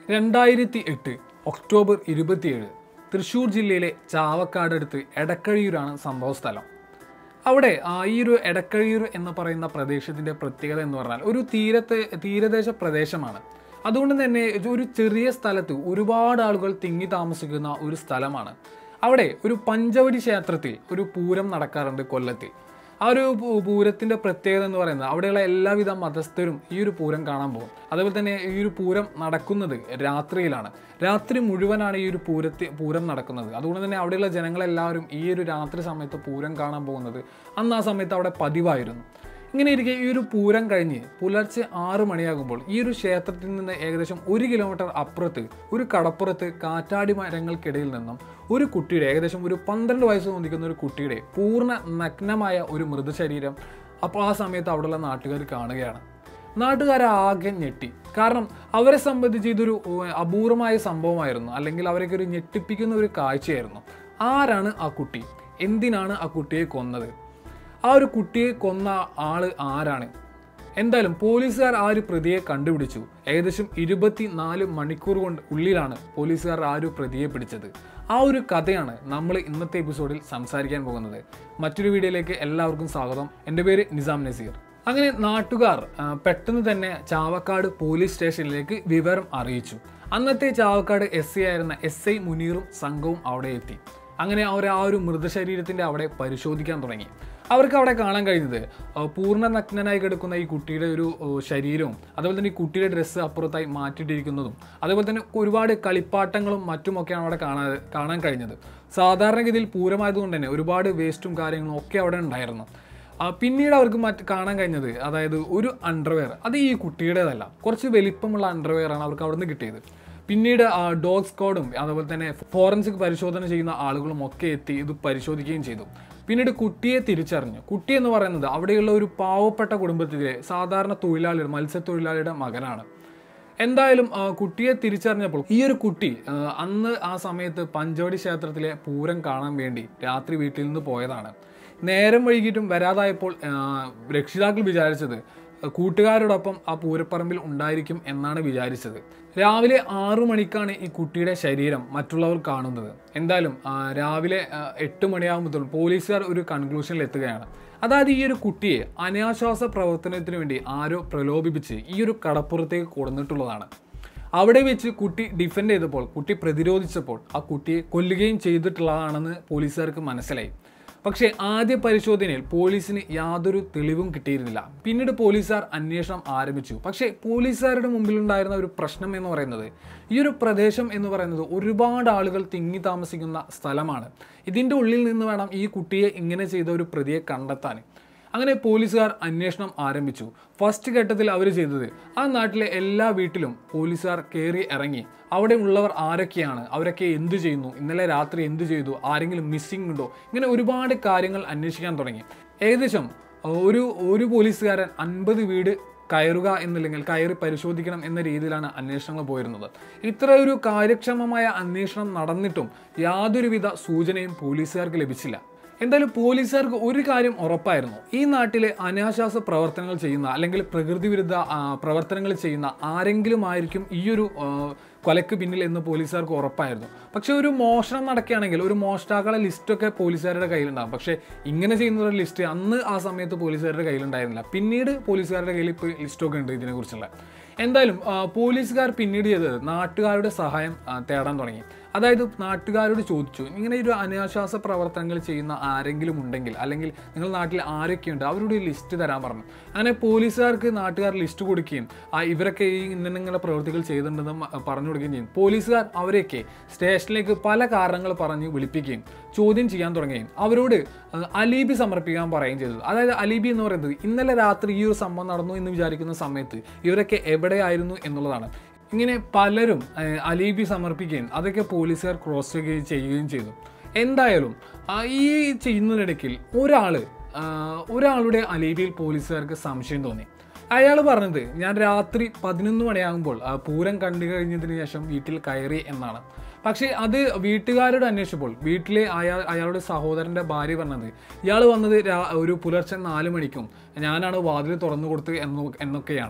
രണ്ടായിരത്തി എട്ട് ഒക്ടോബർ ഇരുപത്തിയേഴ് തൃശ്ശൂർ ജില്ലയിലെ ചാവക്കാട് അടുത്ത് എടക്കഴിയൂരാണ് സംഭവ സ്ഥലം അവിടെ ആ, ഈ ഒരു എടക്കഴിയൂർ എന്ന് പറയുന്ന പ്രദേശത്തിന്റെ പ്രത്യേകത എന്ന് പറഞ്ഞാൽ ഒരു തീരത്തെ തീരദേശ പ്രദേശമാണ് അതുകൊണ്ട് തന്നെ ഒരു ചെറിയ സ്ഥലത്ത് ഒരുപാട് ആളുകൾ തിങ്ങി താമസിക്കുന്ന ഒരു സ്ഥലമാണ് അവിടെ ഒരു പഞ്ചവടി ക്ഷേത്രത്തിൽ ഒരു പൂരം നടക്കാറുണ്ട് കൊല്ലത്തിൽ ആ ഒരു പൂ- പൂരത്തിന്റെ പ്രത്യേകത എന്ന് പറയുന്നത് അവിടെയുള്ള എല്ലാവിധ മതസ്ഥരും ഈ ഒരു പൂരം കാണാൻ പോകും അതേപോലെ തന്നെ ഈ ഒരു പൂരം നടക്കുന്നത് രാത്രിയിലാണ് രാത്രി മുഴുവനാണ് ഈ ഒരു പൂരത്തി പൂരം നടക്കുന്നത് അതുകൊണ്ട് തന്നെ അവിടെയുള്ള ജനങ്ങളെല്ലാവരും ഈ ഒരു രാത്രി സമയത്ത് പൂരം കാണാൻ പോകുന്നത് അന്ന് ആ സമയത്ത് അവിടെ പതിവായിരുന്നു ഇങ്ങനെ ഇരിക്കെ ഈ ഒരു പൂരം കഴിഞ്ഞ് പുലർച്ചെ ആറ് മണിയാകുമ്പോൾ ഈ ഒരു ക്ഷേത്രത്തിൽ നിന്ന് ഏകദേശം ഒരു കിലോമീറ്റർ അപ്പുറത്ത് ഒരു കടപ്പുറത്ത് കാറ്റാടി മരങ്ങൾക്കിടയിൽ നിന്നും ഒരു കുട്ടിയുടെ ഏകദേശം ഒരു പന്ത്രണ്ട് വയസ്സ് തോന്നിക്കുന്ന ഒരു കുട്ടിയുടെ പൂർണ്ണ നഗ്നമായ ഒരു മൃതശരീരം അപ്പോൾ ആ സമയത്ത് അവിടെയുള്ള നാട്ടുകാർ കാണുകയാണ് നാട്ടുകാരാകെ ഞെട്ടി കാരണം അവരെ സംബന്ധിച്ച് ഇതൊരു ഏർ, അപൂർവമായ സംഭവമായിരുന്നു അല്ലെങ്കിൽ അവരൊക്കെ ഒരു ഞെട്ടിപ്പിക്കുന്ന ഒരു കാഴ്ചയായിരുന്നു ആരാണ് ആ കുട്ടി എന്തിനാണ് ആ കുട്ടിയെ കൊന്നത് ആ ഒരു കുട്ടിയെ കൊന്ന ആള് ആരാണ് എന്തായാലും പോലീസുകാർ ആ ഒരു പ്രതിയെ കണ്ടുപിടിച്ചു ഏകദേശം ഇരുപത്തി നാല് മണിക്കൂർ കൊണ്ട് ഉള്ളിലാണ് പോലീസുകാർ ആ ഒരു പ്രതിയെ പിടിച്ചത് ആ ഒരു കഥയാണ് നമ്മൾ ഇന്നത്തെ എപ്പിസോഡിൽ സംസാരിക്കാൻ പോകുന്നത് മറ്റൊരു വീഡിയോയിലേക്ക് എല്ലാവർക്കും സ്വാഗതം എൻ്റെ പേര് നിസാം നസീർ അങ്ങനെ നാട്ടുകാർ ആ, പെട്ടെന്ന് തന്നെ ചാവക്കാട് പോലീസ് സ്റ്റേഷനിലേക്ക് വിവരം അറിയിച്ചു അന്നത്തെ ചാവക്കാട് എസ് ഐ ആയിരുന്ന എസ് ഐ മുനീറും സംഘവും അവിടെ എത്തി അങ്ങനെ അവർ ആ ഒരു മൃതശരീരത്തിന്റെ അവിടെ പരിശോധിക്കാൻ തുടങ്ങി അവർക്ക് അവിടെ കാണാൻ കഴിഞ്ഞത് ആ, പൂർണ്ണ നഗ്നനായി കിടക്കുന്ന ഈ കുട്ടിയുടെ ഒരു ഓ, ശരീരവും അതുപോലെ തന്നെ ഈ കുട്ടിയുടെ ഡ്രസ്സ് അപ്പുറത്തായി മാറ്റിയിട്ടിരിക്കുന്നതും അതേപോലെ തന്നെ ഒരുപാട് കളിപ്പാട്ടങ്ങളും മറ്റുമൊക്കെയാണ് അവിടെ കാണാൻ കാണാൻ കഴിഞ്ഞത് സാധാരണഗതിയിൽ പൂരമായതുകൊണ്ട് തന്നെ ഒരുപാട് വേസ്റ്റും കാര്യങ്ങളും ഒക്കെ അവിടെ ഉണ്ടായിരുന്നു ആ, പിന്നീട് അവർക്ക് മറ്റ് കാണാൻ കഴിഞ്ഞത് അതായത് ഒരു അണ്ടർവെയർ അത് ഈ കുട്ടിയുടേതല്ല കുറച്ച് വലിപ്പമുള്ള അണ്ടർവെയർ ആണ് അവർക്ക് അവിടെ നിന്ന് കിട്ടിയത് പിന്നീട് ഡോഗ് സ്ക്വാഡും അതുപോലെ തന്നെ ഫോറൻസിക് പരിശോധന ചെയ്യുന്ന ആളുകളും ഒക്കെ എത്തി ഇത് പരിശോധിക്കുകയും ചെയ്തു പിന്നീട് കുട്ടിയെ തിരിച്ചറിഞ്ഞു കുട്ടി എന്ന് പറയുന്നത് അവിടെയുള്ള ഒരു പാവപ്പെട്ട കുടുംബത്തിലെ സാധാരണ തൊഴിലാളിയുടെ മത്സ്യത്തൊഴിലാളിയുടെ മകനാണ് എന്തായാലും ആ, കുട്ടിയെ തിരിച്ചറിഞ്ഞപ്പോൾ ഈ ഒരു കുട്ടി ആ, അന്ന് ആ സമയത്ത് പഞ്ചവടി ക്ഷേത്രത്തിലെ പൂരം കാണാൻ വേണ്ടി രാത്രി വീട്ടിൽ നിന്ന് പോയതാണ് നേരം വൈകിട്ടും വരാതായപ്പോൾ ആ, രക്ഷിതാക്കൾ വിചാരിച്ചത് കൂട്ടുകാരോടൊപ്പം ആ പൂരപ്പറമ്പിൽ ഉണ്ടായിരിക്കും എന്നാണ് വിചാരിച്ചത് രാവിലെ ആറു മണിക്കാണ് ഈ കുട്ടിയുടെ ശരീരം മറ്റുള്ളവർ കാണുന്നത് എന്തായാലും ആ, രാവിലെ ആ, എട്ട് മണിയാകുമ്പോൾ പോലീസുകാർ ഒരു കൺക്ലൂഷനിൽ എത്തുകയാണ് അതായത് ഈ ഒരു കുട്ടിയെ അനാശ്വാസ പ്രവർത്തനത്തിന് വേണ്ടി ആരോ പ്രലോഭിപ്പിച്ച് ഈ ഒരു കടപ്പുറത്തേക്ക് കൊടുന്നിട്ടുള്ളതാണ് അവിടെ വെച്ച് കുട്ടി ഡിഫെൻഡ് ചെയ്തപ്പോൾ കുട്ടി പ്രതിരോധിച്ചപ്പോൾ ആ കുട്ടിയെ കൊല്ലുകയും ചെയ്തിട്ടുള്ളതാണെന്ന് പോലീസുകാർക്ക് മനസ്സിലായി പക്ഷേ ആദ്യ പരിശോധനയിൽ പോലീസിന് യാതൊരു തെളിവും കിട്ടിയിരുന്നില്ല പിന്നീട് പോലീസുകാർ അന്വേഷണം ആരംഭിച്ചു പക്ഷേ പോലീസുകാരുടെ മുമ്പിലുണ്ടായിരുന്ന ഒരു പ്രശ്നം എന്ന് പറയുന്നത് ഈ ഒരു പ്രദേശം എന്ന് പറയുന്നത് ഒരുപാട് ആളുകൾ തിങ്ങി താമസിക്കുന്ന സ്ഥലമാണ് ഇതിൻ്റെ ഉള്ളിൽ നിന്ന് വേണം ഈ കുട്ടിയെ ഇങ്ങനെ ചെയ്ത ഒരു പ്രതിയെ കണ്ടെത്താൻ അങ്ങനെ പോലീസുകാർ അന്വേഷണം ആരംഭിച്ചു ഫസ്റ്റ് ഘട്ടത്തിൽ അവർ ചെയ്തത് ആ നാട്ടിലെ എല്ലാ വീട്ടിലും പോലീസുകാർ കയറി ഇറങ്ങി അവിടെ ഉള്ളവർ ആരൊക്കെയാണ് അവരൊക്കെ എന്തു ചെയ്യുന്നു ഇന്നലെ രാത്രി എന്തു ചെയ്തു ആരെങ്കിലും മിസ്സിംഗ് ഉണ്ടോ ഇങ്ങനെ ഒരുപാട് കാര്യങ്ങൾ അന്വേഷിക്കാൻ തുടങ്ങി ഏകദേശം ഒരു ഒരു പോലീസുകാരൻ അൻപത് വീട് കയറുക എന്നില്ലെങ്കിൽ കയറി പരിശോധിക്കണം എന്ന രീതിയിലാണ് അന്വേഷണങ്ങൾ പോയിരുന്നത് ഇത്ര ഒരു കാര്യക്ഷമമായ അന്വേഷണം നടന്നിട്ടും യാതൊരുവിധ സൂചനയും പോലീസുകാർക്ക് ലഭിച്ചില്ല എന്തായാലും പോലീസുകാർക്ക് ഒരു കാര്യം ഉറപ്പായിരുന്നു ഈ നാട്ടിലെ അനാശാസ പ്രവർത്തനങ്ങൾ ചെയ്യുന്ന അല്ലെങ്കിൽ പ്രകൃതി വിരുദ്ധ ആ, പ്രവർത്തനങ്ങൾ ചെയ്യുന്ന ആരെങ്കിലും ആയിരിക്കും ഈ ഒരു ആ, കൊലക്ക് പിന്നിൽ എന്ന് പോലീസുകാർക്ക് ഉറപ്പായിരുന്നു പക്ഷെ ഒരു മോഷണം നടക്കുകയാണെങ്കിൽ ഒരു മോഷ്ടാക്കളെ ലിസ്റ്റൊക്കെ പോലീസുകാരുടെ കയ്യിലുണ്ടാകും പക്ഷേ ഇങ്ങനെ ചെയ്യുന്ന ഒരു ലിസ്റ്റ് അന്ന് ആ സമയത്ത് പോലീസുകാരുടെ കയ്യിലുണ്ടായിരുന്നില്ല പിന്നീട് പോലീസുകാരുടെ കയ്യിൽ ഇപ്പോൾ ലിസ്റ്റൊക്കെ ഉണ്ട് ഇതിനെക്കുറിച്ചുള്ള എന്തായാലും ആ, പോലീസുകാർ പിന്നീട് ചെയ്തത് നാട്ടുകാരുടെ സഹായം ആ, തേടാൻ തുടങ്ങി അതായത് നാട്ടുകാരോട് ചോദിച്ചു ഇങ്ങനെ ഒരു അനാശ്വാസ പ്രവർത്തനങ്ങൾ ചെയ്യുന്ന ആരെങ്കിലും ഉണ്ടെങ്കിൽ അല്ലെങ്കിൽ നിങ്ങൾ നാട്ടിൽ ആരൊക്കെയുണ്ട് അവരോട് ഒരു ലിസ്റ്റ് തരാൻ പറഞ്ഞു അങ്ങനെ പോലീസുകാർക്ക് നാട്ടുകാർ ലിസ്റ്റ് കൊടുക്കുകയും ആ ഇവരൊക്കെ ഈ ഇങ്ങനെ പ്രവൃത്തികൾ ചെയ്തിട്ടുണ്ടെന്ന് മ- പറഞ്ഞു കൊടുക്കുകയും ചെയ്യും പോലീസുകാർ അവരെയൊക്കെ സ്റ്റേഷനിലേക്ക് പല കാരണങ്ങൾ പറഞ്ഞ് വിളിപ്പിക്കുകയും ചോദ്യം ചെയ്യാൻ തുടങ്ങുകയും അവരോട് ആ, അലീബി സമർപ്പിക്കാൻ പറയുകയും ചെയ്തത് അതായത് അലീബി എന്ന് പറയുന്നത് ഇന്നലെ രാത്രി ഈ ഒരു സംഭവം നടന്നു എന്ന് വിചാരിക്കുന്ന സമയത്ത് ഇവരൊക്കെ എവിടെയായിരുന്നു എന്നുള്ളതാണ് ഇങ്ങനെ പലരും ഏഹ്, അലീബി സമർപ്പിക്കുകയും അതൊക്കെ പോലീസുകാർ ക്രോസ് ചെക്ക് ചെയ്യുകയും ചെയ്തു എന്തായാലും ആ, ഈ ചെയ്യുന്നതിനിടയ്ക്കിൽ ഒരാള് ആ, ഒരാളുടെ അലീബിയിൽ പോലീസുകാർക്ക് സംശയം തോന്നി അയാൾ പറഞ്ഞത് ഞാൻ രാത്രി പതിനൊന്ന് മണിയാകുമ്പോൾ ആ, പൂരം കണ്ടു കഴിഞ്ഞതിന് ശേഷം വീട്ടിൽ കയറി എന്നാണ് പക്ഷേ അത് വീട്ടുകാരോട് അന്വേഷിച്ചപ്പോൾ വീട്ടിലെ അയാൾ അയാളുടെ സഹോദരന്റെ ഭാര്യ പറഞ്ഞത് ഇയാൾ വന്നത് രാ- ഒരു പുലർച്ചെ നാല് മണിക്കും ഞാനാണ് വാതിൽ തുറന്നു കൊടുത്ത് എന്ന് എന്നൊക്കെയാണ്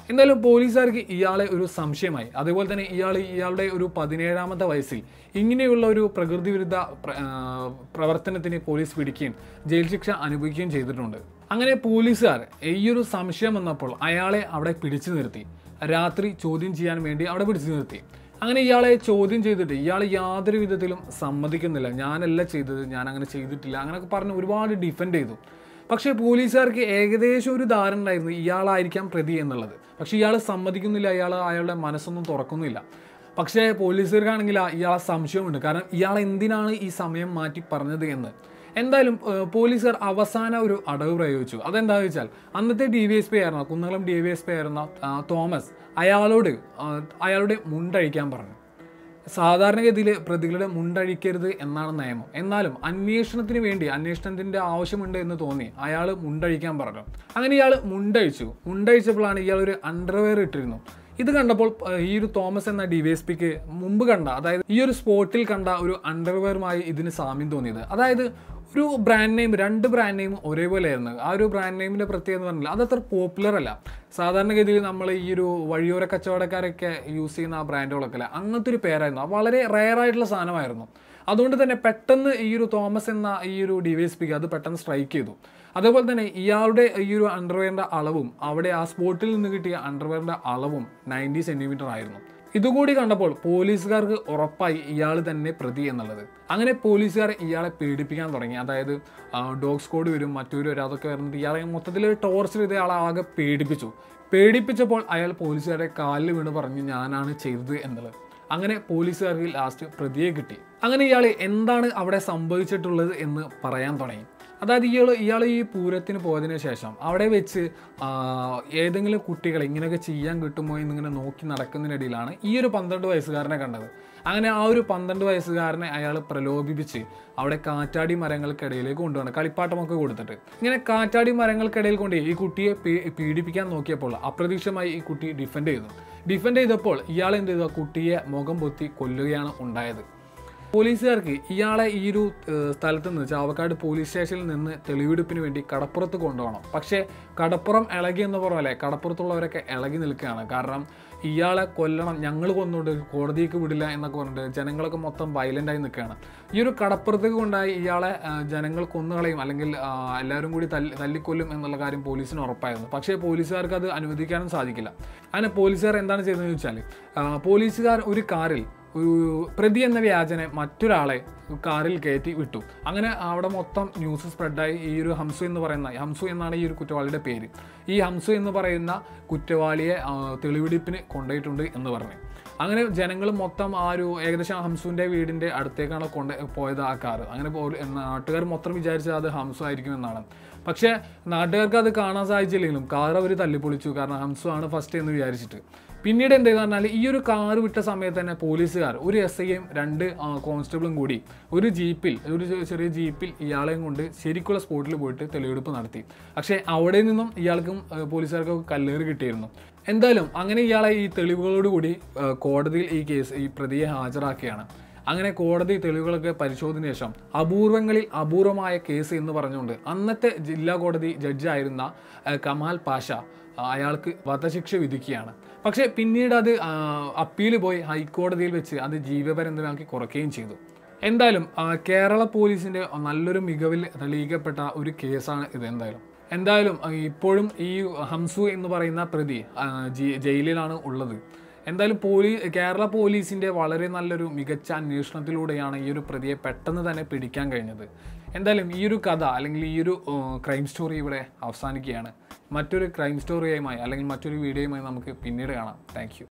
എന്തായാലും പോലീസുകാർക്ക് ഇയാളെ ഒരു സംശയമായി അതുപോലെ തന്നെ ഇയാൾ ഇയാളുടെ ഒരു പതിനേഴാമത്തെ വയസ്സിൽ ഇങ്ങനെയുള്ള ഒരു പ്രകൃതി വിരുദ്ധ പ്ര- ആ, പ്രവർത്തനത്തിന് പോലീസ് പിടിക്കുകയും ജയിൽ ശിക്ഷ അനുഭവിക്കുകയും ചെയ്തിട്ടുണ്ട് അങ്ങനെ പോലീസുകാർ ഈ ഒരു സംശയം വന്നപ്പോൾ അയാളെ അവിടെ പിടിച്ചു നിർത്തി രാത്രി ചോദ്യം ചെയ്യാൻ വേണ്ടി അവിടെ പിടിച്ചു നിർത്തി അങ്ങനെ ഇയാളെ ചോദ്യം ചെയ്തിട്ട് ഇയാൾ യാതൊരു വിധത്തിലും സമ്മതിക്കുന്നില്ല ഞാനല്ല ചെയ്തത് ഞാൻ അങ്ങനെ ചെയ്തിട്ടില്ല അങ്ങനെയൊക്കെ പറഞ്ഞ് ഒരുപാട് ഡിഫെൻഡ് ചെയ്തു പക്ഷേ പോലീസുകാർക്ക് ഏകദേശം ഒരു ധാരണ ഉണ്ടായിരുന്നു ഇയാളായിരിക്കാം പ്രതി എന്നുള്ളത് പക്ഷേ ഇയാൾ സമ്മതിക്കുന്നില്ല ഇയാൾ അയാളുടെ മനസ്സൊന്നും തുറക്കുന്നില്ല പക്ഷേ പോലീസുകാർക്കാണെങ്കിൽ ആ- ഇയാളെ സംശയമുണ്ട് കാരണം ഇയാൾ എന്തിനാണ് ഈ സമയം മാറ്റി പറഞ്ഞത് എന്ന് എന്തായാലും ഏഹ്, പോലീസുകാർ അവസാന ഒരു അടവ് പ്രയോഗിച്ചു അതെന്താണെന്ന് വെച്ചാൽ അന്നത്തെ ഡി വി എസ് പി ആയിരുന്ന Kunnamkulam D V S P ആയിരുന്ന ആ, തോമസ് അയാളോട് ആ, അയാളുടെ മുണ്ടഴിക്കാൻ പറഞ്ഞു സാധാരണഗതിയിൽ പ്രതികളുടെ മുണ്ടഴിക്കരുത് എന്നാണ് നിയമം എന്നാലും അന്വേഷണത്തിന് വേണ്ടി അന്വേഷണത്തിന്റെ ആവശ്യമുണ്ട് എന്ന് തോന്നി അയാൾ മുണ്ടഴിക്കാൻ പറഞ്ഞു അങ്ങനെ ഇയാൾ മുണ്ടഴിച്ചു മുണ്ടഴിച്ചപ്പോഴാണ് ഇയാൾ ഒരു അണ്ടർവെയർ ഇട്ടിരുന്നു ഇത് കണ്ടപ്പോൾ ഏഹ്, ഈ ഒരു തോമസ് എന്ന ഡി വി എസ് പിക്ക് മുമ്പ് കണ്ട അതായത് ഈ ഒരു സ്പോട്ടിൽ കണ്ട ഒരു അണ്ടർവെയറുമായി ഇതിന് സാമ്യം തോന്നിയത് അതായത് ഒരു ബ്രാൻഡ് നെയിം രണ്ട് ബ്രാൻഡ് നെയിം ഒരേപോലെ ആയിരുന്നു ആ ഒരു ബ്രാൻഡ് നെയിമിന്റെ പ്രത്യേകത എന്ന് പറഞ്ഞാൽ അതത്ര പോപ്പുലർ അല്ല സാധാരണഗതിയിൽ നമ്മൾ ഈ ഒരു വഴിയോര കച്ചവടക്കാരൊക്കെ യൂസ് ചെയ്യുന്ന ആ ബ്രാൻഡുകളൊക്കെ അല്ല അങ്ങനത്തെ ഒരു പേരായിരുന്നു അത് വളരെ റെയർ ആയിട്ടുള്ള സാധനമായിരുന്നു അതുകൊണ്ട് തന്നെ പെട്ടെന്ന് ഈ ഒരു തോമസ് എന്ന ഈ ഒരു ഡി വൈ എസ് പിക്ക് അത് പെട്ടെന്ന് സ്ട്രൈക്ക് ചെയ്തു അതേപോലെ തന്നെ ഇയാളുടെ ഈ ഒരു അണ്ടർവെയറിന്റെ അളവും അവിടെ ആ സ്പോട്ടിൽ നിന്ന് കിട്ടിയ അണ്ടർവെയറിന്റെ അളവും നയൻറ്റി സെന്റിമീറ്റർ ആയിരുന്നു ഇതുകൂടി കണ്ടപ്പോൾ പോലീസുകാർക്ക് ഉറപ്പായി ഇയാൾ തന്നെ പ്രതി എന്നുള്ളത് അങ്ങനെ പോലീസുകാർ ഇയാളെ പേടിപ്പിക്കാൻ തുടങ്ങി അതായത് ഡോഗ് സ്ക്വാഡ് വരും മറ്റൊരു വരും അതൊക്കെ വരുന്നത് ഇയാളെ മൊത്തത്തിൽ ടോർച്ചർ ചെയ്ത് ഇയാളെ ആകെ പേടിപ്പിച്ചു പേടിപ്പിച്ചപ്പോൾ അയാൾ പോലീസുകാരെ കാലിൽ വീണ് പറഞ്ഞു ഞാനാണ് ചെയ്തത് എന്നുള്ളത് അങ്ങനെ പോലീസുകാർക്ക് ലാസ്റ്റ് പ്രതിയെ കിട്ടി അങ്ങനെ ഇയാൾ എന്താണ് അവിടെ സംഭവിച്ചിട്ടുള്ളത് എന്ന് പറയാൻ തുടങ്ങി അതായത് ഇയാൾ ഇയാൾ ഈ പൂരത്തിന് പോയതിനു ശേഷം അവിടെ വെച്ച് ആ, ഏതെങ്കിലും കുട്ടികളെ ഇങ്ങനെയൊക്കെ ചെയ്യാൻ കിട്ടുമോ എന്നിങ്ങനെ നോക്കി നടക്കുന്നതിനിടയിലാണ് ഈ ഒരു പന്ത്രണ്ട് വയസ്സുകാരനെ കണ്ടത് അങ്ങനെ ആ ഒരു പന്ത്രണ്ട് വയസ്സുകാരനെ അയാൾ പ്രലോഭിപ്പിച്ച് അവിടെ കാറ്റാടി മരങ്ങൾക്കിടയിലേക്ക് കൊണ്ടുപോകണം കളിപ്പാട്ടമൊക്കെ കൊടുത്തിട്ട് ഇങ്ങനെ കാറ്റാടി മരങ്ങൾക്കിടയിൽ കൊണ്ട് ഈ കുട്ടിയെ പീ- പീഡിപ്പിക്കാൻ നോക്കിയപ്പോൾ അപ്രതീക്ഷിതമായി ഈ കുട്ടി ഡിഫെൻഡ് ചെയ്തു ഡിഫെൻഡ് ചെയ്തപ്പോൾ ഇയാൾ എന്ത് ചെയ്തു ആ കുട്ടിയെ മുഖം പൊത്തി കൊല്ലുകയാണ് ഉണ്ടായത് പോലീസുകാർക്ക് ഇയാളെ ഈ ഒരു ഏഹ്, സ്ഥലത്ത് നിന്ന് ചാവക്കാട് പോലീസ് സ്റ്റേഷനിൽ നിന്ന് തെളിവെടുപ്പിന് വേണ്ടി കടപ്പുറത്ത് കൊണ്ടുപോകണം പക്ഷേ കടപ്പുറം ഇളകി എന്ന് പറഞ്ഞാലേ കടപ്പുറത്തുള്ളവരൊക്കെ ഇളകി നിൽക്കുകയാണ് കാരണം ഇയാളെ കൊല്ലണം ഞങ്ങൾ കൊന്നുകൊണ്ട് കോടതിക്ക് വിടില്ല എന്നൊക്കെ പറഞ്ഞിട്ട് ജനങ്ങളൊക്കെ മൊത്തം വയലൻ്റ് ആയി നിൽക്കുകയാണ് ഈ ഒരു കടപ്പുറത്തേക്ക് കൊണ്ടായി ഇയാളെ ആ, ജനങ്ങൾ കൊന്നുകളയും അല്ലെങ്കിൽ ആ, എല്ലാവരും കൂടി തല്ലി തല്ലിക്കൊല്ലും എന്നുള്ള കാര്യം പോലീസിന് ഉറപ്പായിരുന്നു പക്ഷേ പോലീസുകാർക്ക് അത് അനുവദിക്കാനും സാധിക്കില്ല അങ്ങനെ പോലീസുകാർ എന്താണ് ചെയ്തതെന്ന് വെച്ചാൽ ആ, പോലീസുകാർ ഒരു കാറിൽ ഒരു പ്രതി എന്ന വ്യാജനെ മറ്റൊരാളെ കാറിൽ കയറ്റി വിട്ടു അങ്ങനെ അവിടെ മൊത്തം ന്യൂസ് സ്പ്രെഡായി ഈ ഒരു ഹംസു എന്ന് പറയുന്ന ഹംസു എന്നാണ് ഈ ഒരു കുറ്റവാളിയുടെ പേര് ഈ ഹംസു എന്ന് പറയുന്ന കുറ്റവാളിയെ ആ, തെളിവെടുപ്പിന് കൊണ്ടുപോയിട്ടുണ്ട് എന്ന് പറഞ്ഞു അങ്ങനെ ജനങ്ങൾ മൊത്തം ആ ഒരു ഏകദേശം ഹംസുവിൻ്റെ വീടിൻ്റെ അടുത്തേക്കാണ് കൊണ്ട് പോയത് ആ കാറ് അങ്ങനെ പോ- നാട്ടുകാർ മൊത്തം വിചാരിച്ചത് അത് ഹംസു ആയിരിക്കും എന്നാണ് പക്ഷേ നാട്ടുകാർക്ക് അത് കാണാൻ സാധിച്ചില്ലെങ്കിലും കാർ അവർ തല്ലിപ്പൊളിച്ചു കാരണം ഹംസു ആണ് ഫസ്റ്റ് എന്ന് വിചാരിച്ചിട്ട് പിന്നീട് എന്ത് ചെയ്തെന്ന് പറഞ്ഞാൽ ഈ ഒരു കാർ വിട്ട സമയത്ത് തന്നെ പോലീസുകാർ ഒരു എസ് ഐയും രണ്ട് ആ, കോൺസ്റ്റബിളും കൂടി ഒരു ജീപ്പിൽ ഒരു ചെ- ചെറിയ ജീപ്പിൽ ഇയാളെയും കൊണ്ട് ശരിക്കുള്ള സ്പോട്ടിൽ പോയിട്ട് തെളിവെടുപ്പ് നടത്തി പക്ഷേ അവിടെ നിന്നും ഇയാൾക്കും ആ, പോലീസുകാർക്കും കല്ലേറ് കിട്ടിയിരുന്നു എന്തായാലും അങ്ങനെ ഇയാളെ ഈ തെളിവുകളോടുകൂടി ആ, കോടതിയിൽ ഈ കേസ് ഈ പ്രതിയെ ഹാജരാക്കുകയാണ് അങ്ങനെ കോടതി തെളിവുകളൊക്കെ പരിശോധന ശേഷം അപൂർവങ്ങളിൽ അപൂർവമായ കേസ് എന്ന് പറഞ്ഞുകൊണ്ട് അന്നത്തെ ജില്ലാ കോടതി ജഡ്ജായിരുന്ന ആ, കമാൽ പാഷ ആ, അയാൾക്ക് വധശിക്ഷ വിധിക്കുകയാണ് പക്ഷേ പിന്നീട് അത് അപ്പീൽ പോയി ഹൈക്കോടതിയിൽ വെച്ച് അത് ജീവപര്യന്തമാക്കി കുറയ്ക്കുകയും ചെയ്തു എന്തായാലും ആ, കേരള പോലീസിന്റെ നല്ലൊരു മികവിൽ തെളിയിക്കപ്പെട്ട ഒരു കേസാണ് ഇത് എന്തായാലും എന്തായാലും ആ, ഇപ്പോഴും ഈ ഹംസു എന്ന് പറയുന്ന പ്രതി ആ, ജി- ജയിലിലാണ് ഉള്ളത് എന്തായാലും പോലീ കേരള പോലീസിന്റെ വളരെ നല്ലൊരു മികച്ച അന്വേഷണത്തിലൂടെയാണ് ഈ ഒരു പ്രതിയെ പെട്ടെന്ന് തന്നെ പിടിക്കാൻ കഴിഞ്ഞത് എന്തായാലും ഈ ഒരു കഥ അല്ലെങ്കിൽ ഈ ഒരു ക്രൈം സ്റ്റോറി ഇവിടെ അവസാനിക്കുകയാണ് മറ്റൊരു ക്രൈം സ്റ്റോറിയുമായി അല്ലെങ്കിൽ മറ്റൊരു വീഡിയോയുമായി നമുക്ക് പിന്നീട് കാണാം താങ്ക്